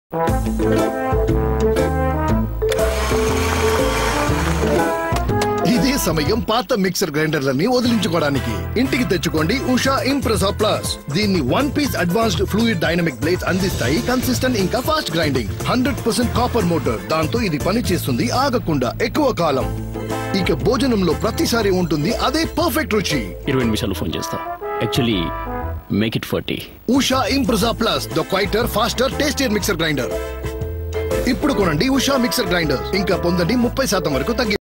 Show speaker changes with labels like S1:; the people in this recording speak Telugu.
S1: ఇదే సమయం పాత మిక్సర్ గ్రైండర్లని వదిలించుకోవడానికి ఇంటికి తెచ్చుకోండి ఉషా ఇంప్రెసా ప్లస్ దీన్ని one piece advanced fluid dynamic blades అందిస్తాయి కన్సిస్టెంట్ ఇంకా fast grinding hundred percent copper motor దాంతో ఇది పని చేస్తుంది ఆగకుండా ఎక్కువ కాలం ఇక భోజనంలో ప్రతిసారి ఉంటుంది అదే పర్ఫెక్ట్ రుచి
S2: ఇరవై నిమిషాలు ఫోన్ చేస్తా actually make it forty
S1: Usha Impresa plus the quieter faster tastier mixer grinder ఇప్పుడు కొనండి ఉషా మిక్సర్ గ్రైండర్ ఇంకా పొందండి ముప్పై శాతం వరకు తగ్గి